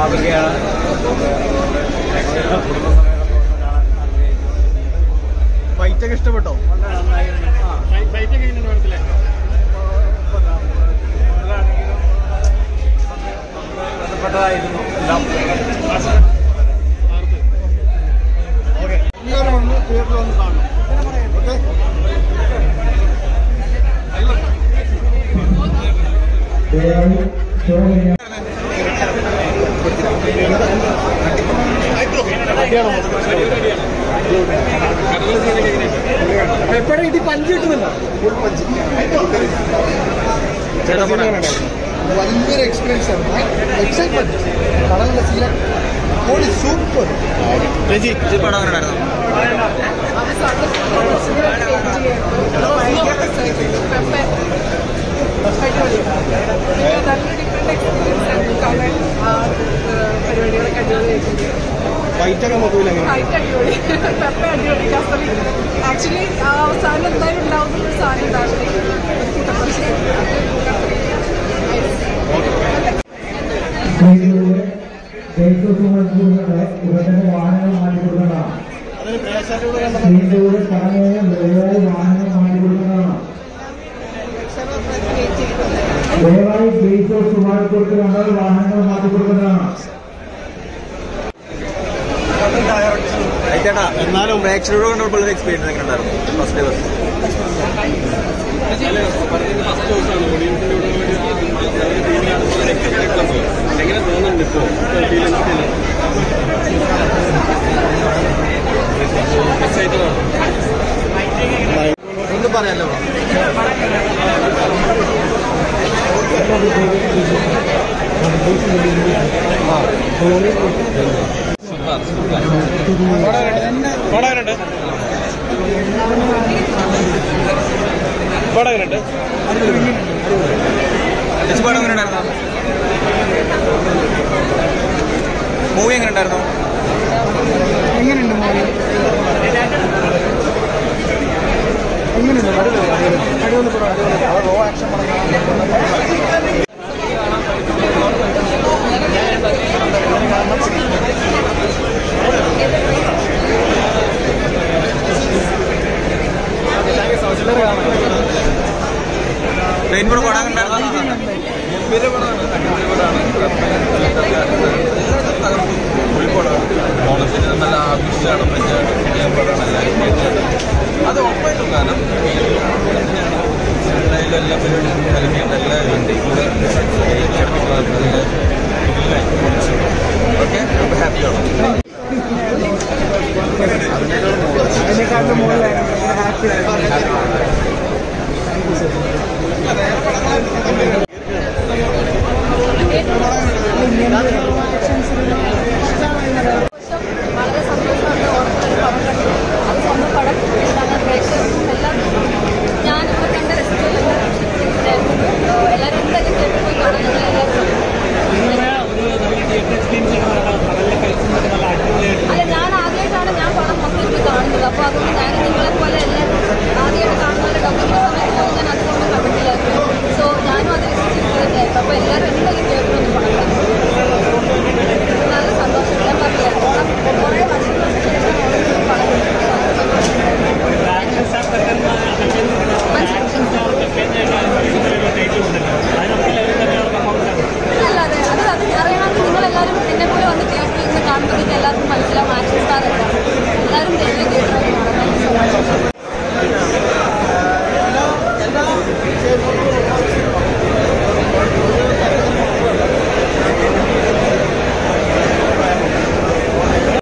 മാതൃകയാണ് ഫൈറ്റ് ഒക്കെ ഇഷ്ടപ്പെട്ടോ വളരെ നന്നായി ആ, ബന്ധപ്പെട്ടതായിരുന്നു എല്ലാം ഓക്കെ എല്ലാവരും വന്ന് തിയേറ്ററിൽ വന്ന് കാണണം ഓക്കെ എപ്പോഴും ഇടി പഞ്ച് കിട്ടുന്നുണ്ടോ ഫുൾ പഞ്ച് വലിയൊരു എക്സ്പീരിയൻസ് ആണ് എക്സൈറ്റ്മെന്റ് കടലിലെ സീല ഹോളി സൂപ്പർ രജി പരിപാടികളൊക്കെ അടിപൊളിയായിട്ടുണ്ട് ഫൈറ്റ് ഒക്കെ മൊത്തത്തിൽ എങ്ങനെ ഫൈറ്റ് അടിപൊളി പെപ്പ അടിപൊളി കസറി ആക്ച്വലി ആ അവസാനം എന്തായാലും ഉണ്ടാവും ഒരു സാധനം ഉണ്ടാവില്ല വാഹനങ്ങൾ മാറ്റിക്കൊടുക്കുന്നതാണ് അതിന് പ്രേക്ഷകരോട് കണ്ട സ്ത്രീകളുടെ കടമയെ ദയവായി വാഹനങ്ങൾ മാറ്റിക്കൊടുക്കുന്നതാണ് ദയവായി ഗേറ്റ് ഓഫ് മാറ്റിക്കൊടുത്ത് കണ്ടാൽ വാഹനങ്ങൾ മാറ്റിക്കൊടുക്കുന്നതാണ് ചേട്ടാ എന്നാലും പ്രേക്ഷകരോട് കണ്ടപ്പോൾ ഒരു എക്സ്പീരിയൻസ് എങ്ങനെ ഉണ്ടായിരുന്നു ഫസ്റ്റ് ദിവസം എങ്ങനെ തോന്നുന്നുണ്ട് ഇപ്പോ എക്സൈറ്റഡ് ആണ് ഒന്നും പറയാനല്ലോ പടകനുണ്ട് പടകനുണ്ട് ചേച്ചി പടം എങ്ങനെ ഉണ്ടായിരുന്നു മൂവി എങ്ങനെ ഉണ്ടായിരുന്നു എങ്ങനെയുണ്ട് മോനെ എങ്ങനെയുണ്ട് അടിപൊളി അടിപൊളി അടിപൊളി പടം അടിപൊളി അത് റോ ആക്ഷൻ പടം റെയിൻബോ പടം എങ്ങനെ ഉണ്ടായിരുന്നു ഓണത്തിന് നല്ല ആഘോഷമാണ് പഞ്ചായത്ത് പടമാണ് അത് ഉറപ്പായിട്ടും കാരണം സിനിമയിലും എല്ലാ പരിപാടിയും നൽകിയിട്ട് എല്ലാവരും ഉണ്ട് ഇവിടെ ഓക്കെ അപ്പോൾ ഹാപ്പിയാണ് അതിനെക്കാട്ടും മുകളിലായിരുന്നു ഹാപ്പി വളരെ സന്തോഷമുണ്ട് ഓണത്തിന് പടം കണ്ടു അത് സ്വന്തം പടം കാരണം പ്രേക്ഷകർക്കും എല്ലാവർക്കും ഞാനിവിടെ കണ്ട രസിച്ചെല്ലാം എല്ലാവരും എന്തായാലും തിയേറ്ററിൽ പോയി കാണാൻ ഞങ്ങൾ എല്ലാവരും അല്ല ഞാൻ ആദ്യമായിട്ടാണ് ഞാൻ പടം മൊത്തത്തിൽ കാണുന്നത് അപ്പോൾ അതുകൊണ്ട് ഞാൻ നിങ്ങളെ പോലെ എല്ലാവരും ആദ്യമായിട്ട് കാണുന്നവരുടെ ഡോക്ടറിന്റെ സമയത്ത് ഞാൻ അതുകൊണ്ട് കണ്ടിട്ടില്ലായിരുന്നു സോ ഞാനും അത് രസിച്ചിരിക്കുന്നതായിരുന്നു അപ്പോൾ എല്ലാവരും എന്തായാലും തിയേറ്ററിൽ ഒന്ന് പടം കാണും നല്ല സന്തോഷം ഞാൻ പറഞ്ഞില്ല ഓണം കുറേ വർഷങ്ങൾക്ക് ശേഷം ഓണത്തിന് പടം അല്ലാതെ അത് അത് അറിയണമെങ്കിൽ നിങ്ങളെല്ലാവരും എന്നെ പോലെ വന്ന് തിയേറ്ററിൽ നിന്ന് കാണുമ്പോഴത്തേക്ക് എല്ലാവർക്കും മനസ്സിലാവും ആക്ഷൻ സ്റ്റാർ എന്താണ് എല്ലാവരും